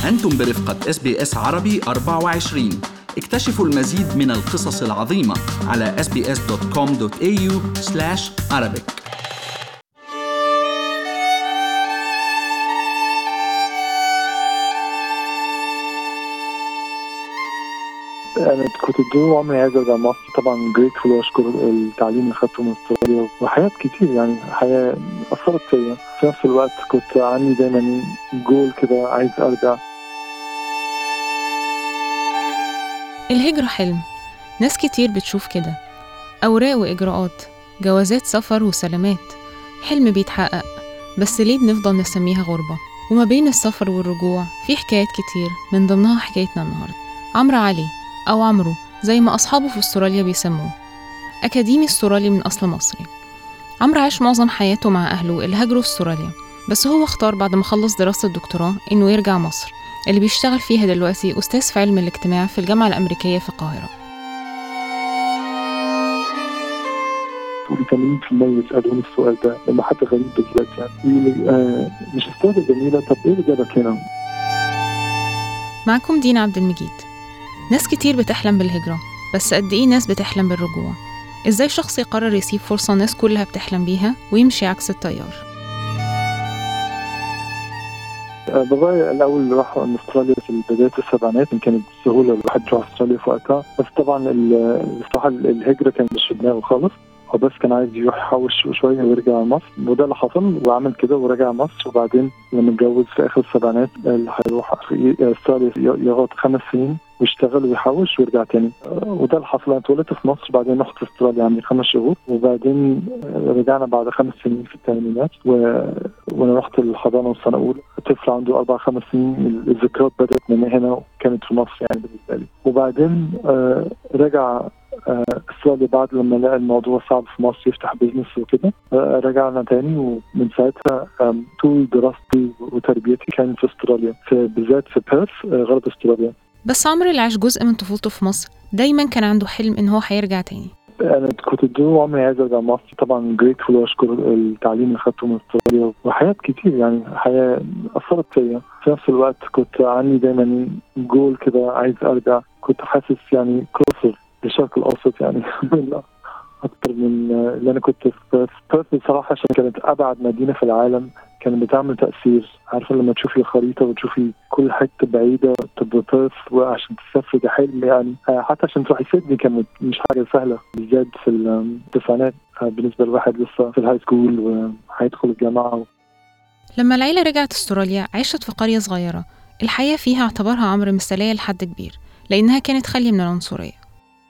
أنتم برفقة اس بي اس عربي 24 اكتشفوا المزيد من القصص العظيمة على sbs.com.au arabic انا كنت طول عمري عايز ارجع مصر طبعا جريتفول واشكر التعليم اللي خدته من استراليا وحاجات كتير يعني حياه اثرت فيا في نفس الوقت كنت عندي دايما جول كده عايز ارجع الهجرة حلم ناس كتير بتشوف كده أوراق وإجراءات جوازات سفر وسلامات حلم بيتحقق بس ليه بنفضل نسميها غربة وما بين السفر والرجوع في حكايات كتير من ضمنها حكايتنا النهاردة عمرو علي أو عمرو زي ما أصحابه في أستراليا بيسموه أكاديمي استرالي من أصل مصري عمرو عاش معظم حياته مع أهله اللي هاجروا استراليا بس هو اختار بعد ما خلص دراسة الدكتوراه إنه يرجع مصر اللي بيشتغل فيها دلوقتي أستاذ في علم الاجتماع في الجامعة الأمريكية في القاهرة تقولي 80% يسالوني السؤال ده لما حد غريب بالذات يعني يقول لي آه مش استاذه جميله طب ايه اللي جابك هنا؟ معكم دينا عبد المجيد ناس كتير بتحلم بالهجرة بس قد إيه ناس بتحلم بالرجوع إزاي شخص يقرر يسيب فرصة الناس كلها بتحلم بيها ويمشي عكس التيار آه، بابايا الاول راح من استراليا في بدايه السبعينات كانت سهوله الواحد يروح استراليا في وقتها بس طبعا ال- الصراحه الهجره كانت مش في دماغه خالص هو بس كان عايز يروح يحوش شويه ويرجع مصر وده اللي حصل وعمل كده ورجع مصر وبعدين لما اتجوز في اخر السبعينات اللي هيروح في استراليا يقعد خمس سنين ويشتغل ويحوش ويرجع تاني آه، وده اللي حصل انا اتولدت في مصر بعدين رحت استراليا عندي خمس شهور وبعدين آه، رجعنا بعد خمس سنين في الثمانينات و... وانا رحت الحضانه والسنه الاولى طفل عنده اربع خمس سنين الذكريات بدات من هنا وكانت في مصر يعني بالنسبه لي وبعدين آه رجع آه استراليا بعد لما لقى الموضوع صعب في مصر يفتح بيزنس وكده آه رجعنا تاني ومن ساعتها آم، طول دراستي وتربيتي كانت في استراليا في بالذات في بيرث آه غرب استراليا بس عمرو اللي عاش جزء من طفولته في مصر دايما كان عنده حلم إن هو هيرجع تاني انا كنت طول عمري عايز ارجع مصر طبعا جريتفول واشكر التعليم اللي خدته من استراليا وحاجات كتير يعني حياه اثرت فيا في نفس الوقت كنت عندي دايما جول كده عايز ارجع كنت حاسس يعني كلوزر للشرق الاوسط يعني من اكتر من اللي انا كنت في بيرث بصراحه عشان كانت ابعد مدينه في العالم كانت بتعمل تاثير عارفه لما تشوفي الخريطه وتشوفي كل حته بعيده تبقى بيرث وعشان تسافري ده حلم يعني آه، حتى عشان تروحي سيدني كانت مش حاجه سهله بالذات في التسعينات آه، بالنسبه لواحد لسه في الهاي سكول وهيدخل الجامعه لما العيلة رجعت استراليا عاشت في قرية صغيرة الحياة فيها اعتبرها عمرو مثالية لحد كبير لأنها كانت خالية من العنصرية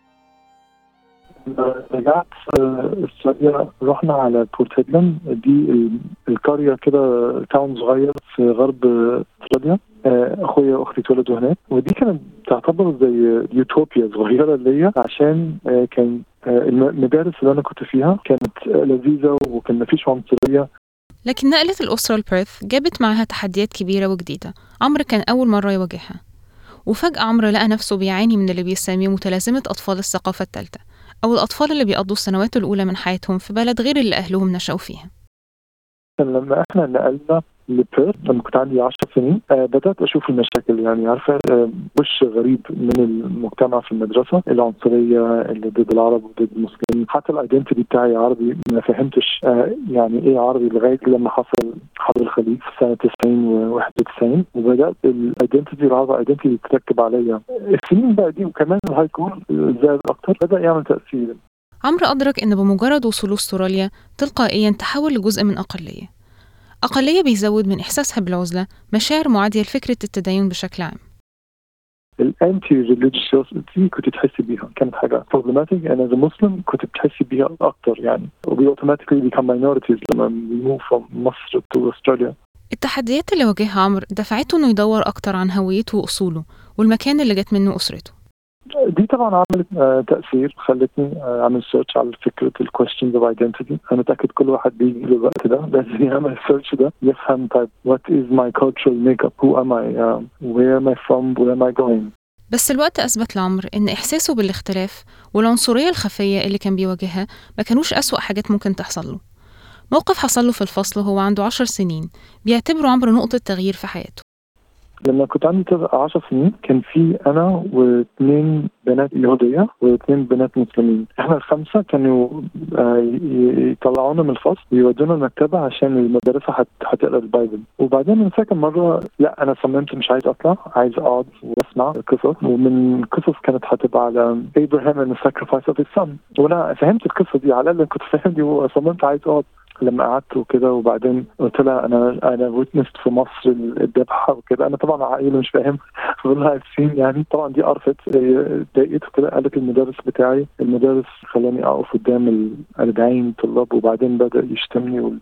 رجعت آه، استراليا رحنا على بورت هيدلاند دي ال- القريه كده تاون صغير في غرب استراليا آه، اخويا واختي اتولدوا هناك ودي كانت تعتبر زي يوتوبيا صغيره ليا عشان آه، كان آه، الم- المدارس اللي انا كنت فيها كانت آه، لذيذه وكان مفيش عنصريه لكن نقلة الأسرة لبيرث جابت معاها تحديات كبيرة وجديدة عمرو كان أول مرة يواجهها وفجأة عمرو لقى نفسه بيعاني من اللي بيسميه متلازمة أطفال الثقافة الثالثة أو الأطفال اللي بيقضوا السنوات الأولى من حياتهم في بلد غير اللي أهلهم نشأوا فيها كان لما احنا نقلنا لبيرث لما كنت عندي 10 سنين آه بدات اشوف المشاكل يعني عارفه آه وش غريب من المجتمع في المدرسه العنصريه اللي ضد العرب وضد المسلمين حتى الايدنتيتي بتاعي عربي ما فهمتش آه يعني ايه عربي لغايه لما حصل حرب الخليج في سنه 90 و91 وبدات الايدنتيتي العربي ايدنتيتي تتركب عليا السنين بقى دي وكمان الهاي سكول زاد اكتر بدا يعمل تاثير عمرو أدرك إن بمجرد وصوله استراليا تلقائيا تحول لجزء من أقلية أقلية بيزود من إحساسها بالعزلة مشاعر معادية لفكرة التدين بشكل عام الانتي ريليجيوسيتي كنت تحسي بيها كانت حاجه بروبلماتيك انا از مسلم كنت بتحسي بيها اكتر يعني وبي اوتوماتيكلي بيكم ماينورتيز لما بيموف from مصر تو استراليا التحديات اللي واجهها عمرو دفعته إنه يدور أكتر عن هويته وأصوله والمكان اللي جت منه أسرته دي طبعا عملت آه تاثير خلتني آه اعمل سيرش على فكره الكويستشنز اوف ايدنتيتي انا متاكد كل واحد بيجي له الوقت ده لازم يعمل السيرش ده يفهم طيب what is my cultural makeup who am I uh, where am I from where am I going بس الوقت أثبت لعمرو إن إحساسه بالاختلاف والعنصرية الخفية اللي كان بيواجهها ما كانوش أسوأ حاجات ممكن تحصل له موقف حصل له في الفصل وهو عنده عشر سنين بيعتبره عمرو نقطة تغيير في حياته لما كنت عندي 10 سنين كان في انا واثنين بنات يهوديه واثنين بنات مسلمين احنا الخمسه كانوا آه، يطلعونا من الفصل ويودونا المكتبه عشان المدرسه هتقرا البايبل وبعدين انا فاكر مره لا انا صممت مش عايز اطلع عايز اقعد واسمع القصص ومن قصص كانت هتبقى على ابراهام and the sacrifice of his son وانا فهمت القصه دي على الاقل كنت فاهم دي وصممت عايز اقعد لما قعدت وكده وبعدين قلت لها انا انا ويتنست في مصر الذبحه وكده انا طبعا عائله مش فاهم بقول لها السين يعني طبعا دي قرفت اتضايقت وكده قالت المدرس بتاعي المدرس خلاني اقف قدام ال 40 طلاب وبعدين بدا يشتمني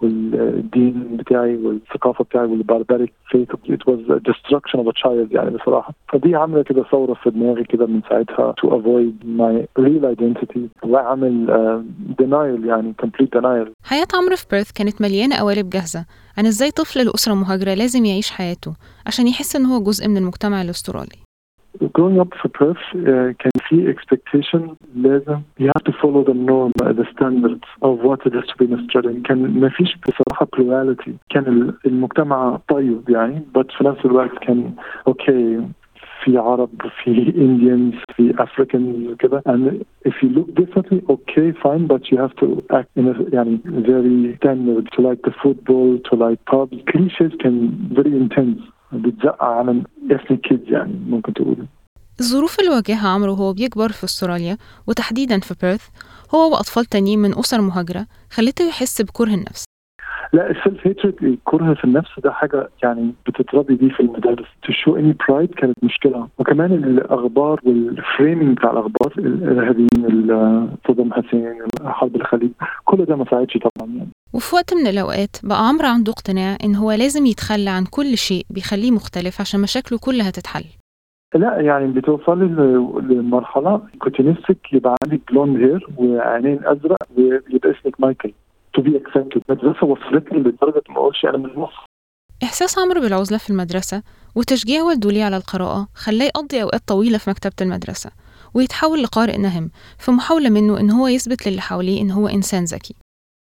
والدين بتاعي والثقافه بتاعي والباربريك فيث ات واز destruction of a child يعني بصراحه فدي عامله كده ثوره في دماغي كده من ساعتها to avoid my real identity واعمل uh, denial يعني complete denial حياة عمرو في بيرث كانت مليانة قوالب جاهزة عن ازاي طفل لأسرة مهاجرة لازم يعيش حياته عشان يحس ان هو جزء من المجتمع الاسترالي growing up في Perth uh, كان في expectation لازم you have to follow the norm the standards of what it is to be an Australian كان ما فيش بصراحة plurality كان المجتمع طيب يعني but في نفس الوقت كان اوكي okay, في عرب في Indians في Africans كده and if you look differently okay fine but you have to act in a يعني very standard to like the football to like pubs cliches can very intense بتزقع على ethnic kids يعني ممكن تقول الظروف اللي واجهها عمرو وهو بيكبر في استراليا وتحديدا في بيرث هو وأطفال تانيين من أسر مهاجرة خلته يحس بكره النفس لا السيلف هيترد الكره في النفس ده حاجه يعني بتتربي بيه في المدارس تشو اني برايد كانت مشكله وكمان الاخبار والفريمنج بتاع الاخبار الارهابيين صدام حسين حرب الخليج كل ده ما ساعدش طبعا يعني وفي وقت من الأوقات بقى عمرو عنده اقتناع إن هو لازم يتخلى عن كل شيء بيخليه مختلف عشان مشاكله كلها تتحل لا يعني بتوصلي لمرحلة كنت نفسك يبقى عندك بلوند هير وعينين أزرق ويبقى اسمك مايكل تو بي اكسبتد المدرسة وصلتني لدرجة ما أقولش أنا من مصر إحساس عمرو بالعزلة في المدرسة وتشجيع والده ليه على القراءة خلاه يقضي أوقات طويلة في مكتبة المدرسة ويتحول لقارئ نهم في محاولة منه إن هو يثبت للي حواليه إن هو إنسان ذكي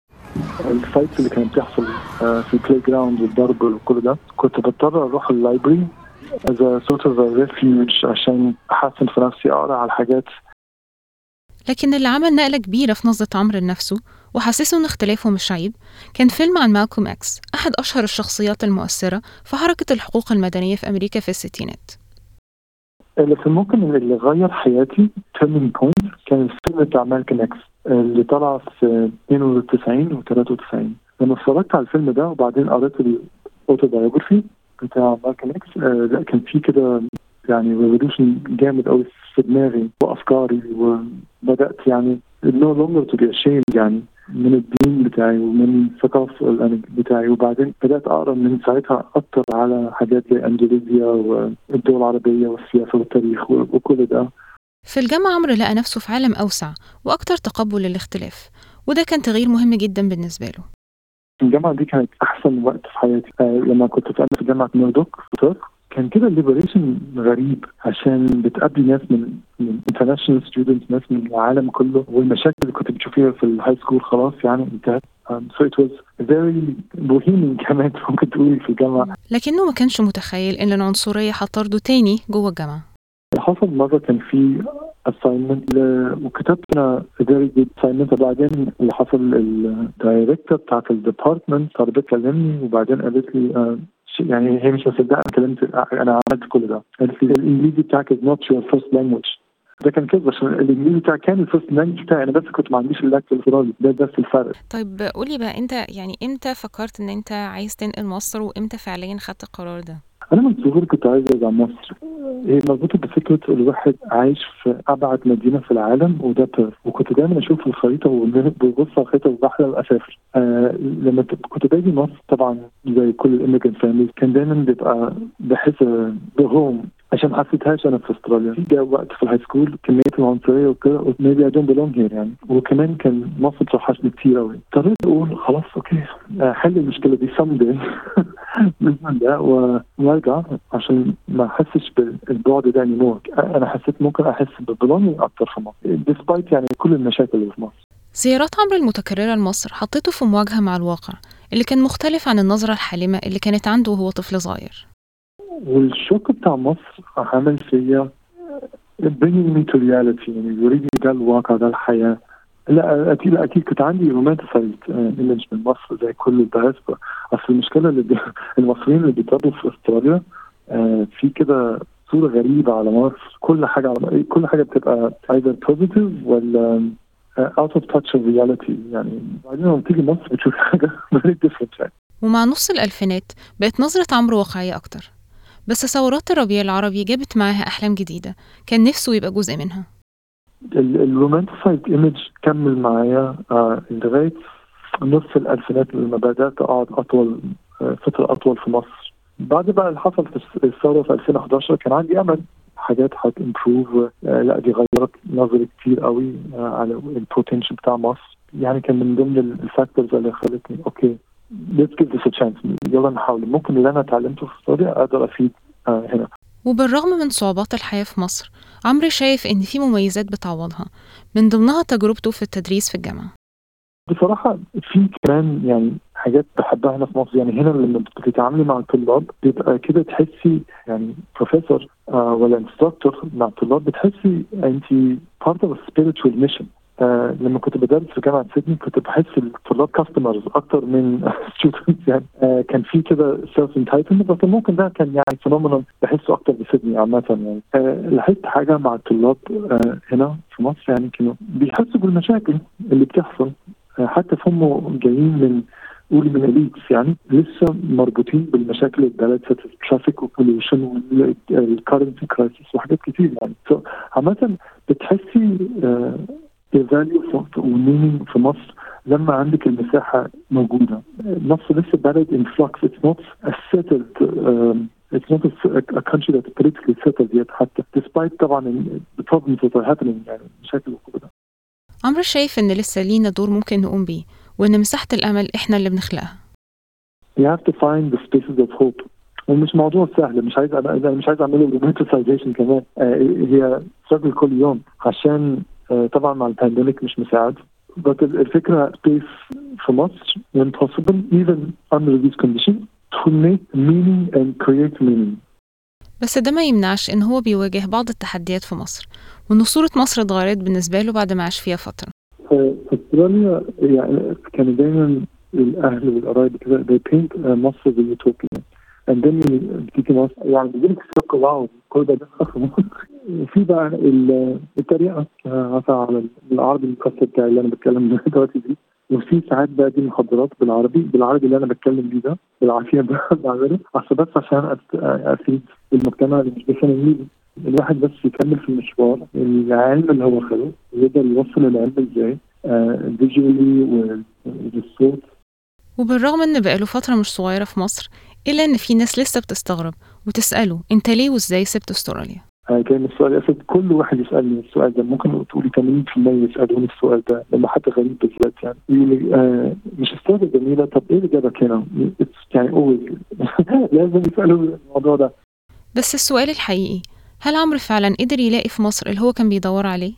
الفايتس اللي كانت بتحصل في البلاي جراوند والضرب وكل ده كنت بضطر اروح اللايبرري as a sort of a refuge عشان احسن في نفسي اقرا على حاجات لكن اللي عمل نقلة كبيرة في نظرة عمرو لنفسه وحسسه إن اختلافه مش عيب كان فيلم عن مالكوم إكس أحد أشهر الشخصيات المؤثرة في حركة الحقوق المدنية في أمريكا في الستينات اللي في ممكن اللي غير حياتي turning point كان الفيلم بتاع مالكوم إكس اللي طلع في 92 و 93 لما اتفرجت على الفيلم ده وبعدين قريت الاوتوبايوجرافي بتاع مالكوم اكس لا كان في كده يعني ريفولوشن جامد قوي في دماغي وافكاري وبدات يعني no longer to be ashamed يعني من الدين بتاعي ومن الثقافة بتاعي وبعدين بدأت أقرأ من ساعتها أكتر على حاجات زي أندونيسيا والدول العربية والسياسة والتاريخ وكل ده في الجامعة عمرو لقى نفسه في عالم أوسع وأكتر تقبل للاختلاف وده كان تغيير مهم جدا بالنسبة له الجامعة دي كانت أحسن وقت في حياتي آه لما كنت في في جامعة ميردوك في كان كده الليبريشن غريب عشان بتقابلي ناس من من انترناشونال ستودنتس ناس من العالم كله والمشاكل اللي كنت بتشوفيها في الهاي سكول خلاص يعني انتهت سو ات واز فيري بوهيميان كمان ممكن تقولي في الجامعه لكنه ما كانش متخيل ان العنصريه هتطرده تاني جوه الجامعه حصل مرة كان في assignment وكتبت انا very good assignment وبعدين اللي حصل الدايركتور بتاعت الديبارتمنت صارت تكلمني وبعدين قالت لي آه يعني هي مش مصدقه كلمت انا عملت كل ده قالت لي الانجليزي بتاعك is not your first language ده كان كذب عشان الانجليزي بتاعي كان الفيرست لانجوج بتاعي انا بس كنت ما عنديش اللهجه الاسترالي ده بس الفرق طيب قولي بقى انت يعني امتى فكرت ان انت عايز تنقل مصر وامتى فعليا خدت القرار ده؟ انا من صغري كنت عايز ارجع مصر هي مربوطه بفكره الواحد عايش في ابعد مدينه في العالم وده بيرث وكنت دايما اشوف الخريطه وببص على الخريطه وبحلم اسافر آه لما كنت باجي مصر طبعا زي كل الامريكان فاميليز كان دايما بيبقى بحس بهوم عشان ما حسيتهاش انا في استراليا في جاء وقت في الهاي سكول كميه العنصريه وكده ميبي اي دونت بيلونج هير يعني وكمان كان مصر توحشني كتير قوي اضطريت اقول خلاص اوكي حل المشكله دي سم داي باذن الله وارجع عشان ما احسش بالبعد ده انيمور انا حسيت ممكن احس بالبلونج اكتر في مصر ديسبايت يعني كل المشاكل اللي في مصر زيارات عمرو المتكررة لمصر حطيته في مواجهة مع الواقع اللي كان مختلف عن النظرة الحالمة اللي كانت عنده وهو طفل صغير والشوك بتاع مصر عمل فيا bringing me to reality يعني يوريني ده الواقع ده الحياه لا اكيد لا اكيد كنت عندي رومانتسايزد ايمج من مصر زي كل الدياسبورا اصل المشكله اللي بي... المصريين اللي بيتربوا في استراليا آه في كده صوره غريبه على مصر كل حاجه على كل حاجه بتبقى either positive ولا اوت اوف تاتش اوف رياليتي يعني بعدين لما تيجي مصر بتشوف حاجه فيري ديفرنت يعني ومع نص الألفينات بقت نظرة عمرو واقعية أكتر بس ثورات الربيع العربي جابت معاها أحلام جديدة كان نفسه يبقى جزء منها الرومانتسايد ايمج كمل معايا آه لغايه نص الالفينات لما بدات اقعد اطول آه فتره اطول في مصر بعد بقى اللي حصل في الثوره في 2011 كان عندي امل حاجات هتمبروف آه لا دي غيرت نظري كتير قوي آه على البوتنشال بتاع مصر يعني كان من ضمن الفاكتورز اللي خلتني اوكي let's give this a chance يلا نحاول ممكن اللي انا اتعلمته في استراليا اقدر افيد آه هنا وبالرغم من صعوبات الحياة في مصر عمرو شايف إن في مميزات بتعوضها من ضمنها تجربته في التدريس في الجامعة بصراحة في كمان يعني حاجات بحبها هنا في مصر يعني هنا لما بتتعاملي مع الطلاب بيبقى كده تحسي يعني بروفيسور آه ولا انستراكتور مع الطلاب بتحسي انت part of a spiritual mission آه لما كنت بدرس في جامعه سيدني كنت بحس الطلاب كاستمرز اكتر من ستودنتس يعني آه كان في كده سيلف انتايتلمنت بس ممكن ده كان يعني فينومينال بحسه اكتر بسيدني عامه يعني آه لاحظت حاجه مع الطلاب آه هنا في مصر يعني كانوا بيحسوا بالمشاكل اللي بتحصل آه حتى هم جايين من قولي من اليتس يعني لسه مربوطين بالمشاكل البلد الترافيك والبوليوشن والكارنسي كرايسيس وحاجات كتير يعني عامة بتحسي آه فاليو ومينينج في مصر لما عندك المساحة موجودة مصر لسه بلد in flux it's not a settled um, it's not a, a country that's politically settled yet حتى despite طبعا the problems that are happening يعني المشاكل وكل ده عمرو شايف إن لسه لينا دور ممكن نقوم بيه وإن مساحة الأمل إحنا اللي بنخلقها You have to find the spaces of hope ومش موضوع سهل مش عايز انا مش عايز اعمله رومانتسايزيشن كمان هي ستراجل كل يوم عشان طبعا مع البانديميك مش مساعد بس الفكره سبيس في مصر when possible even under these conditions to make meaning and create meaning بس ده ما يمنعش إن هو بيواجه بعض التحديات في مصر وإن صورة مصر اتغيرت بالنسبة له بعد ما عاش فيها فترة في استراليا يعني كانوا دايما الاهل والقرايب كده they paint مصر زي يوتوبيا and then بتيجي مصر يعني بيجيلك الشك واو كل ده في مصر وفي بقى الطريقه مثلا على العربي المكسر بتاعي اللي انا بتكلم دلوقتي دي وفي ساعات بقى دي محاضرات بالعربي بالعربي اللي انا بتكلم بيه ده بالعافيه بعمله اصل بس عشان افيد المجتمع اللي مش بيفهم انجليزي الواحد بس يكمل في المشوار العلم اللي هو خده يقدر يوصل العلم ازاي فيجوالي والصوت وبالرغم إن بقاله فترة مش صغيرة في مصر إلا إن في ناس لسه بتستغرب وتسأله أنت ليه وإزاي سبت أستراليا؟ كان السؤال اسد كل واحد يسالني السؤال ده ممكن تقولي 80% يسالوني السؤال ده لما حد غريب بالذات يعني يقول لي آه مش استاذه جميله طب ايه اللي جابك هنا؟ يعني اولويز لازم يسالوا الموضوع ده بس السؤال الحقيقي هل عمرو فعلا قدر يلاقي في مصر اللي هو كان بيدور عليه؟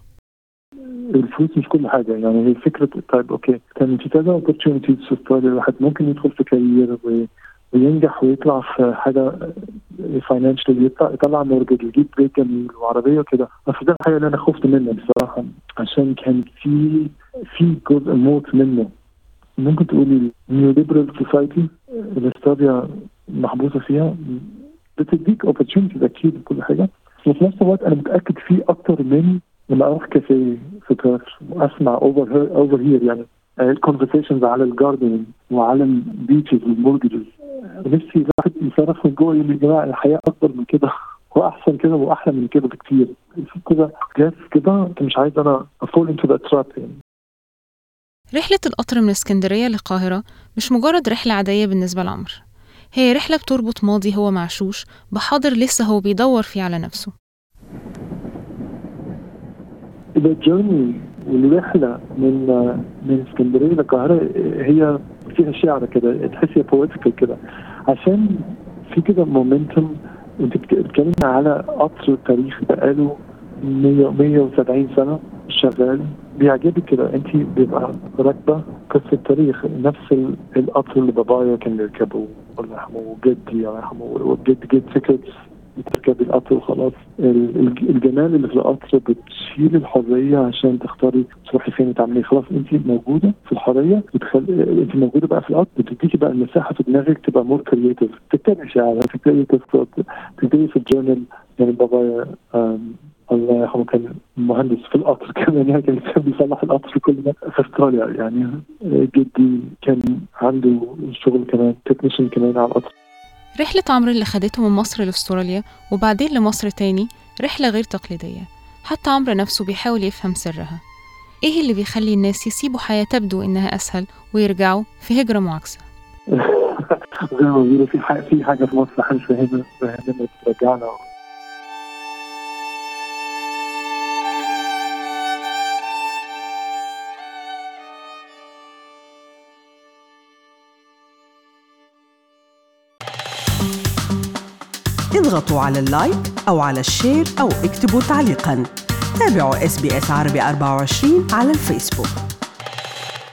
الفلوس مش كل حاجه يعني هي فكره طيب اوكي كان في كذا اوبورتيونيتيز في استراليا الواحد ممكن يدخل في كارير وينجح ويطلع في حاجه فاينانشال يطلع يطلع مورجج يجيب بيت جميل وعربيه وكده بس ده الحاجه اللي انا خفت منها بصراحه عشان كان في في جزء موت منه ممكن تقولي نيو ليبرال سوسايتي اللي استراليا محبوسه فيها بتديك اوبورتيونيتيز اكيد وكل حاجه بس في نفس الوقت انا متاكد في اكتر من لما اروح كافيه في بيرث واسمع اوفر اوفر هير يعني الكونفرسيشنز على الجاردن وعلى البيتشز والمورجز نفسي الواحد يصرخ من جوه يقول يا جماعه الحياه اكبر من كده واحسن كده واحلى من كده بكتير في كده جاف كده انت مش عايز انا افول انتو ذات تراب يعني رحلة القطر من اسكندرية للقاهرة مش مجرد رحلة عادية بالنسبة لعمرو هي رحلة بتربط ماضي هو معشوش بحاضر لسه هو بيدور فيه على نفسه الجيرني والرحله من من اسكندريه للقاهره هي فيها شعر كده تحسيها بويتيكال كده عشان في كده مومنتوم انت بتتكلمي على قطر تاريخ بقاله 100 170 سنه شغال بيعجبك كده انت بيبقى راكبه قصه تاريخ نفس القطر اللي بابايا كان يركبه الله يرحمه وجدي الله يرحمه وجد جد فكره تركبي القطر وخلاص الجمال اللي في القطر بتشيل الحريه عشان تختاري تروحي فين وتعملي خلاص انت موجوده في الحريه بتخل... انت موجوده بقى في القطر بتديكي بقى المساحه في دماغك تبقى مور كرييتيف تكتبي شعر تكتبي قصه تكتبي في الجورنال يعني بابايا الله يرحمه كان مهندس في القطر كمان يعني كان بيصلح القطر كل ده في استراليا يعني جدي كان عنده شغل كمان تكنيشن كمان على القطر رحلة عمرو اللي خدته من مصر لأستراليا وبعدين لمصر تاني رحلة غير تقليدية حتى عمرو نفسه بيحاول يفهم سرها إيه اللي بيخلي الناس يسيبوا حياة تبدو إنها أسهل ويرجعوا في هجرة معاكسة زي ما بيقولوا في حاجة في حاجة في مصر احنا مش فاهمها فاهمها بترجعنا اضغطوا على اللايك أو على الشير أو اكتبوا تعليقاً تابعوا اس بي اس عربي 24 على الفيسبوك